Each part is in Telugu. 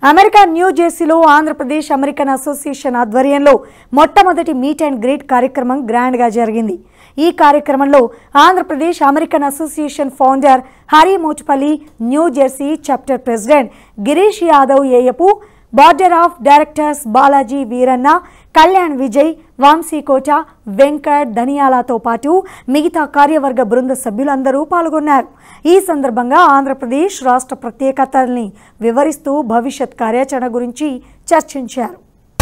అమెరికా న్యూ జెర్సీలో ఆంధ్రప్రదేశ్ అమెరికన్ అసోసియేషన్ ఆధ్వర్యంలో మొట్టమొదటి మీట్ అండ్ గ్రీట్ కార్యక్రమం గ్రాండ్గా జరిగింది ఈ కార్యక్రమంలో Andhra Pradesh American Association founder Hari Mochupalli new Jersey chapter president Girish Yadav ఏయపు board of directors Balaji Veeranna Kalyan Vijay Vamsikota Venkat ధనియాలతో పాటు మిగతా కార్యవర్గ బృంద సభ్యులందరూ పాల్గొన్నారు ఈ సందర్భంగా ఆంధ్రప్రదేశ్ రాష్ట్ర ప్రత్యేకతల్ని వివరిస్తూ భవిష్యత్ కార్యాచరణ గురించి చర్చించారు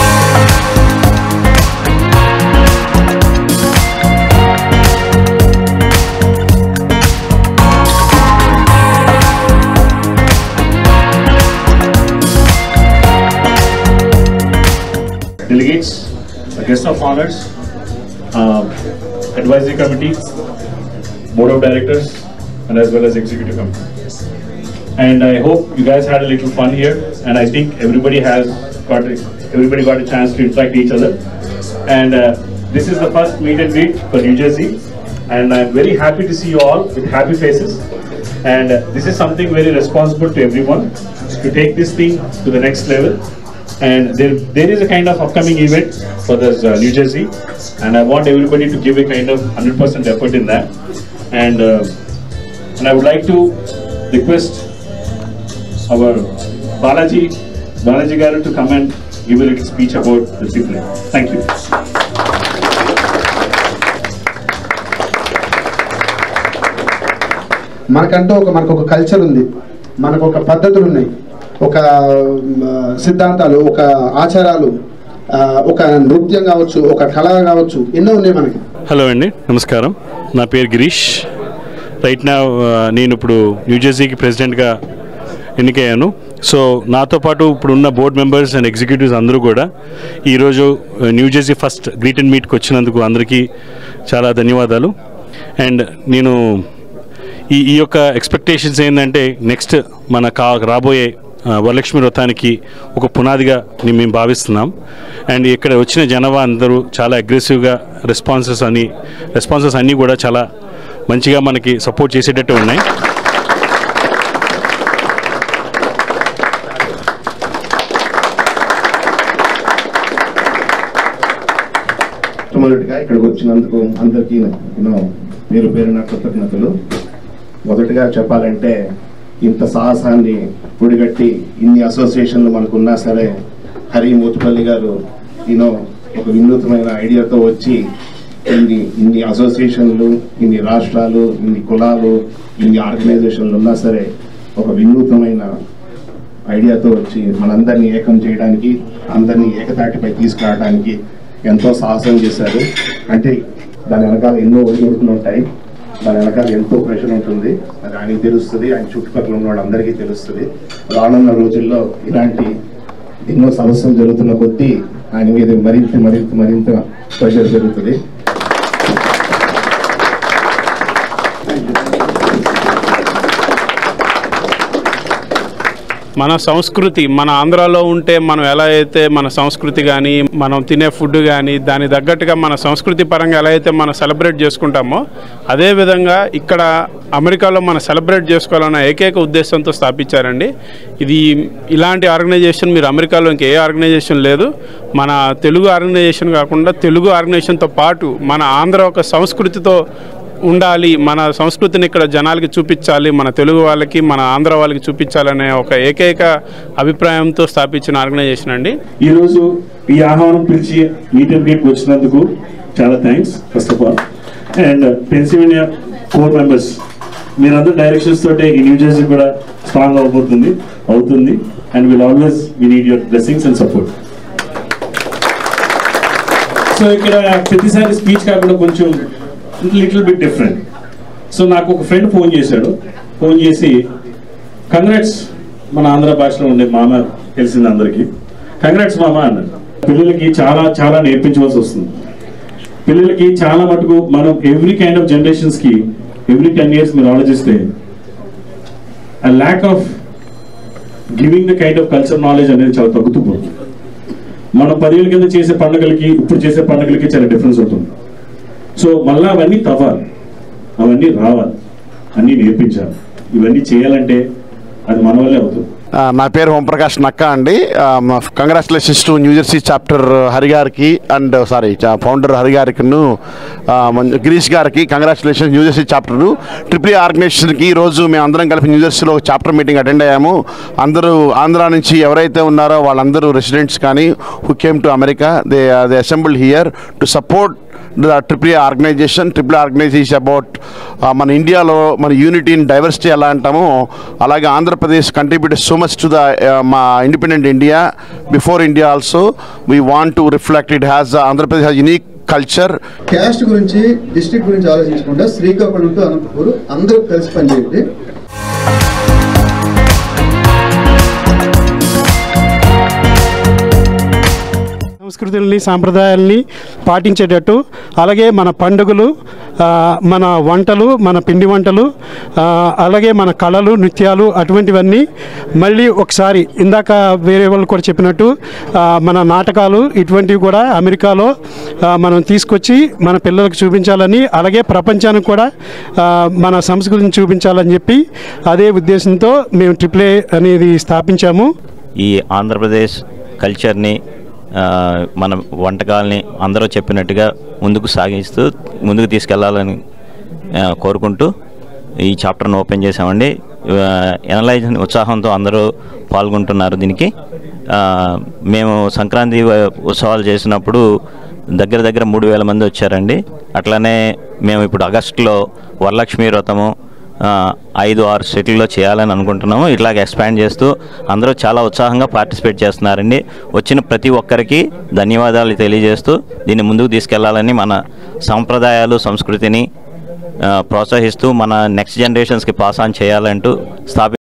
delegates, the guest of honors, uh, advisory committee, board of directors, and as well as executive committee. And I hope you guys had a little fun here, and I think everybody has got a, everybody got a chance to interact each other. And uh, this is the first meet and greet for New Jersey, and I'm very happy to see you all with happy faces. And uh, this is something very responsible to everyone to take this thing to the next level and there, there is a kind of upcoming event for this uh, New Jersey, and I want everybody to give a kind of 100% effort in that. And uh, and I would like to request our Balaji Balaji Garu to come and give a little speech about the discipline. Thank you. మనకంటూ ఒక మనకు ఒక కల్చర్ ఉంది మనకు ఒక పద్ధతులు ఉన్నాయి ఒక ఆ, సిద్ధాంతాలు ఒక ఆచారాలు ఆ, ఒక నృత్యం కావచ్చు ఒక కళ కావచ్చు ఎన్నో ఉన్నాయి మనకి హలో అండి నమస్కారం నా పేరు గిరీష్ రైట్ నా నేను ఇప్పుడు న్యూజెర్సీకి ప్రెసిడెంట్గా ఎన్నికయ్యాను సో నాతో పాటు ఇప్పుడు ఉన్న బోర్డ్ మెంబర్స్ అండ్ ఎగ్జిక్యూటివ్స్ అందరూ కూడా ఈరోజు న్యూజెర్సీ ఫస్ట్ గ్రీట్ అండ్ మీట్కి వచ్చినందుకు అందరికీ చాలా ధన్యవాదాలు అండ్ నేను ఈ ఈ యొక్క ఎక్స్పెక్టేషన్స్ ఏంటంటే నెక్స్ట్ మన కా రాబోయే ఆ, వరలక్ష్మి వ్రతానికి ఒక పునాదిగా ని- మేము భావిస్తున్నాం అండ్ ఇక్కడ వచ్చిన జనాభా అందరూ చాలా అగ్రెసివ్గా రెస్పాన్సెస్ అని రెస్పాన్సెస్ అన్నీ కూడా చాలా మంచిగా మనకి సపోర్ట్ చేసేటట్టు ఉన్నాయి మొట్టమొదటిగా ఇక్కడికి వచ్చినందుకు అందరికీ నేను మీరు పేరున కృతజ్ఞతలు మొదటిగా చెప్పాలంటే ఇంత సాహసాన్ని ఒడిగట్టి ఇన్ని అసోసియేషన్లు మనకున్నా సరే హరి మూతుపల్లి గారు ఈయన ఒక వినూత్నమైన ఐడియాతో వచ్చి ఇన్ని ఇన్ని అసోసియేషన్లు ఇన్ని రాష్ట్రాలు ఇన్ని కులాలు ఇన్ని ఆర్గనైజేషన్లు ఉన్నా సరే ఒక వినూత్నమైన ఐడియాతో వచ్చి మనందరినీ ఏకం చేయడానికి అందరినీ ఏకతాటిపై తీసుకురావడానికి ఎంతో సాహసం చేశారు అంటే దాని వెనకాల ఎన్నో ఒడిదుడుకులు ఉంటాయి దాని వెనకాల ఎంతో ప్రెషర్ ఉంటుంది అది ఆయనకి తెలుస్తుంది ఆయన చుట్టుపక్కల ఉన్న వాళ్ళందరికీ తెలుస్తుంది రానున్న రోజుల్లో ఇలాంటి ఎన్నో సమస్యలు జరుగుతున్న కొద్దీ ఆయన మీద మరింత మరింత మరింత ప్రెషర్ జరుగుతుంది మన సంస్కృతి మన ఆంధ్రాలో ఉంటే మనం ఎలా అయితే మన సంస్కృతి కానీ మనం తినే ఫుడ్ కానీ దాని తగ్గట్టుగా మన సంస్కృతి పరంగా ఎలా అయితే మనం సెలబ్రేట్ చేసుకుంటామో అదే విధంగా ఇక్కడ అమెరికాలో మనం సెలబ్రేట్ చేసుకోవాలన్న ఏకైక ఉద్దేశంతో స్థాపించారండి ఇది ఇలాంటి ఆర్గనైజేషన్ మీరు అమెరికాలో ఇంకే ఆర్గనైజేషన్ లేదు మన తెలుగు ఆర్గనైజేషన్ కాకుండా తెలుగు ఆర్గనైజేషన్తో పాటు మన ఆంధ్ర ఒక సంస్కృతితో ఉండాలి మన సంస్కృతిని ఇక్కడ జనాలకి చూపించాలి మన తెలుగు వాళ్ళకి మన ఆంధ్ర వాళ్ళకి చూపించాలనే ఒక ఏకైక అభిప్రాయంతో స్థాపించిన ఆర్గనైజేషన్ అండి ఈరోజు ఈ ఆహ్వానం పిలిచి మీట్ అండ్ గ్రీట్ వచ్చినందుకు చాలా thanks first of all and Pennsylvania four members మీరందరూ డైరెక్షన్స్ తోటే ఈ న్యూ జెర్సీ కూడా స్ట్రాంగ్ అవబోతుంది అవుతుంది and will always we need your blessings and support so ఇక్కడ ప్రతిసారి స్పీచ్ కాకుండా కొంచెం లిటిల్ బిట్ డిఫరెంట్ సో నాకు ఒక ఫ్రెండ్ ఫోన్ చేశాడు ఫోన్ చేసి కంగ్రాట్స్ మన ఆంధ్ర భాషలో ఉండే మామ తెలిసింది అందరికీ కంగ్రాట్స్ మామ అన్నాడు పిల్లలకి చాలా చాలా నేర్పించవలసి వస్తుంది పిల్లలకి చాలా మటుకు మనం ఎవ్రీ కైండ్ ఆఫ్ జనరేషన్స్ కి ఎవ్రీ టెన్ ఇయర్స్ మీరు ఆలోచిస్తే ఆ lack of giving the kind of culture knowledge అనేది చాలా తగ్గుతూ పోతుంది మనం పదేళ్ళ కింద చేసే పండుగలకి ఇప్పుడు చేసే పండుగలకి చాలా డిఫరెన్స్ ఉంటుంది సో మళ్ళీ అవన్నీ తవ్వాలి అవన్నీ రావాలి అన్నీ నేర్పించాలి ఇవన్నీ చేయాలంటే అది మన వల్లే అవుతుంది ఆ, నా పేరు ఓంప్రకాష్ నక్క అండి congratulations to New Jersey chapter Hari గారికి అండ్ సారీ ఫౌండర్ హరి గారికి గిరీష్ గారికి కంగ్రాచులేషన్స్ న్యూజెర్సీ చాప్టర్ ట్రిపుల్ ఆర్గనైజేషన్కి ఈరోజు మేము అందరం కలిపి న్యూజెర్సీలో ఒక చాప్టర్ మీటింగ్ అటెండ్ అయ్యాము అందరూ ఆంధ్ర నుంచి ఎవరైతే ఉన్నారో వాళ్ళందరూ రెసిడెంట్స్ కానీ who came to America they they assemble here to support the triple organization triple organization about మన ఇండియాలో మన యూనిటీ ఇన్ డైవర్సిటీ ఎలా అంటామో అలాగే Andhra Pradesh contribute so much to the మా independent India before India also we want to reflect it has Andhra Pradesh has unique culture caste గురించి డిస్ట్రిక్ట్ గురించి ఆలోచించకుండా శ్రీకాకుళం టు అనంతపూర్ అందరూ కలిసి పనిచేయండి సంస్కృతుల్ని సాంప్రదాయాల్ని పాటించేటట్టు అలాగే మన పండుగలు ఆ, మన వంటలు మన పిండి వంటలు ఆ, అలాగే మన కళలు నృత్యాలు అటువంటివన్నీ మళ్ళీ ఒకసారి ఇందాక వేరే వాళ్ళు కూడా చెప్పినట్టు ఆ, మన నాటకాలు ఇటువంటివి కూడా అమెరికాలో ఆ, మనం తీసుకొచ్చి మన పిల్లలకు చూపించాలని అలాగే ప్రపంచానికి కూడా ఆ, మన సంస్కృతిని చూపించాలని చెప్పి అదే ఉద్దేశంతో మేము ట్రిపుల్ ఏ అనేది స్థాపించాము ఈ ఆంధ్రప్రదేశ్ కల్చర్ని ఆ, మన వంటకాలని అందరూ చెప్పినట్టుగా ముందుకు సాగిస్తూ ముందుకు తీసుకెళ్లాలని ఆ, కోరుకుంటూ ఈ చాప్టర్ను ఓపెన్ చేసామండి ఎనలైజ్ ఉత్సాహంతో అందరూ పాల్గొంటున్నారు దీనికి ఆ, మేము సంక్రాంతి వ- ఉత్సవాలు చేసినప్పుడు దగ్గర దగ్గర మూడు వేల మంది వచ్చారండి అట్లానే మేము ఇప్పుడు ఆగస్టులో వరలక్ష్మి వ్రతము ఆ, ఐదు ఆరు స్టేట్లలో చేయాలని అనుకుంటున్నాము ఇట్లాగ ఎక్స్పాండ్ చేస్తూ అందరూ చాలా ఉత్సాహంగా పార్టిసిపేట్ చేస్తున్నారండి వచ్చిన ప్రతి ఒక్కరికి ధన్యవాదాలు తెలియజేస్తూ దీన్ని ముందుకు తీసుకెళ్లాలని మన సాంప్రదాయాలు సంస్కృతిని ఆ, ప్రోత్సహిస్తూ మన నెక్స్ట్ జనరేషన్స్కి పాస్ ఆన్ చేయాలంటూ స్థాపి